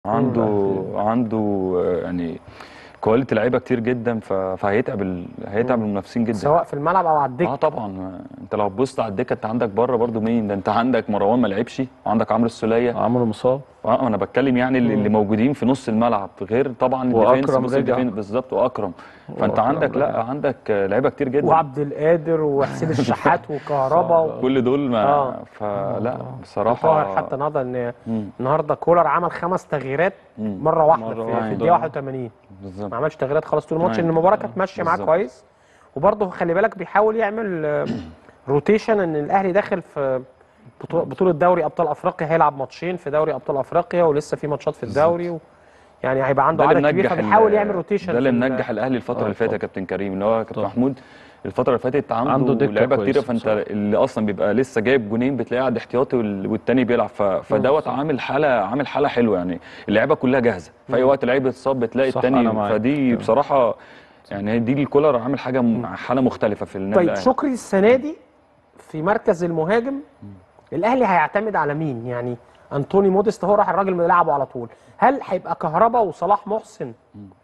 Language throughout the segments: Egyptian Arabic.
عنده عنده آه، يعني كواليتي لعيبه كتير جدا ف- فهيتعب ال... هيتعب المنافسين جدا سواء في الملعب او على اه الدكه طبعا انت لو بصيت على الدكه انت عندك بره برضو مين ده انت عندك مروان ما لعبش وعندك عمرو السوليه عمرو مصاب اه انا بتكلم يعني اللي, اللي موجودين في نص الملعب غير طبعا وأكرم الديفنس بص رجع. الديفنس بالظبط واكرم فانت وأكرم عندك لا رجع. عندك آه، لعيبه كتير جدا وعبد القادر وحسين الشحات وكهربا و- كل دول ما آه. فلا طاهر بصراحه حتى النهارده ان مم. النهارده كولر عمل خمس تغييرات مم. مره واحده مرة في, في واحدة. الدقيقه 81 بالظبط ما عملش تغييرات خالص طول الماتش أيوة. ان المباراه كانت ماشيه معاه بالظبط. كويس وبرضه خلي بالك بيحاول يعمل آه، روتيشن ان الاهلي داخل في بطو- بطوله دوري ابطال افريقيا هيلعب ماتشين في دوري ابطال افريقيا ولسه في ماتشات في الدوري و... يعني هيبقى عنده ده عدد اللي كبير منجح فبيحاول ال- يعمل روتيشن ده اللي في ال- منجح الاهلي الفتره آه، اللي فاتت يا طبعا. كابتن كريم اللي هو كابتن طبعا. محمود الفتره اللي فاتت عنده, عنده دكة لعيبه كتيره كويسة فانت بصراحة. اللي اصلا بيبقى لسه جايب جونين بتلاقيه قاعد احتياطي وال- والتاني بيلعب ف... فدوت عامل حاله عامل حاله حلوه يعني اللعيبه كلها جاهزه في اي وقت لعيب اتصاب بتلاقي صح، التاني أنا معاك. فدي تمام. بصراحه يعني دي الكولر عامل حاجه م- حاله مختلفه في النادي طيب الأهلي. شكري السنه دي في مركز المهاجم الاهلي هيعتمد على مين يعني انطوني موديست هو راح الراجل اللي لعبه على طول هل هيبقى كهربا وصلاح محسن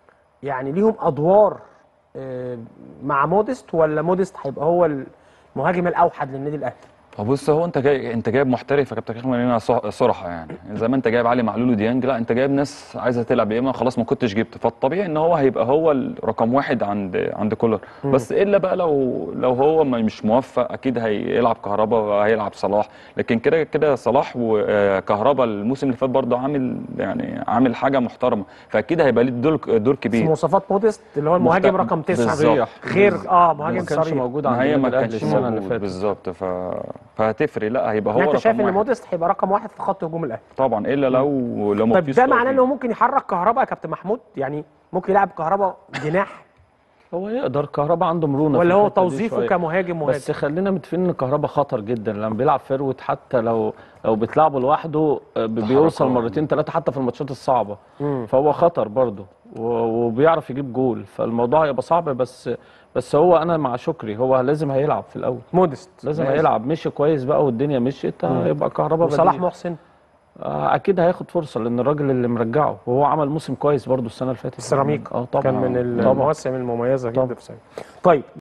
يعني ليهم ادوار آه، مع موديست ولا موديست هيبقى هو المهاجم الاوحد للنادي الاهلي بص هو انت جاي انت جايب محترف يا كابتن كريم خلينا صح- صراحه يعني زي ما انت جايب علي معلول وديانج لا انت جايب ناس عايزه تلعب يا اما خلاص ما كنتش جبت فالطبيعي ان هو هيبقى هو الرقم واحد عند عند كولر بس الا بقى لو لو هو ما- مش موفق اكيد هيلعب كهربا وهيلعب صلاح لكن كده كده صلاح وكهربا الموسم اللي فات برضه عامل يعني عامل حاجه محترمه فاكيد هيبقى ليه دور دور في كبير مواصفات موديست اللي هو المهاجم مخت- رقم تسعة بالظبط. غير اه مهاجم ما كانش صريح موجود ما عند هي النادي ما الاهلي كانش السنه اللي موجود فاتت بالظبط ف... فهتفرق لا هيبقى هو يعني انت شايف رقم ان واحد. موديست هيبقى رقم واحد في خط هجوم الاهلي طبعا الا لو لو ما طيب فيش ده معناه توفيق. انه ممكن يحرك كهربا يا كابتن محمود يعني ممكن يلعب كهربا جناح هو يقدر كهربا عنده مرونه ولا في هو الحتة دي توظيفه شوية. كمهاجم مهاجم بس خلينا متفقين ان كهربا خطر جدا لما بيلعب فيروت حتى لو لو بتلعبه لوحده آه، بيوصل تحركات. مرتين ثلاثه حتى في الماتشات الصعبه فهو خطر برضه و- وبيعرف يجيب جول فالموضوع هيبقى صعب بس بس هو انا مع شكري هو لازم هيلعب في الاول موديست لازم لازم. هيلعب مشي كويس بقى والدنيا مشيت هيبقى كهربا وصلاح بديل. محسن آه، اكيد هياخد فرصه لان الراجل اللي مرجعه وهو عمل موسم كويس برضه السنه اللي فاتت السيراميك اه طبعا كان من طبعا المواسم المميزه جدا طبعا. في سنة. طيب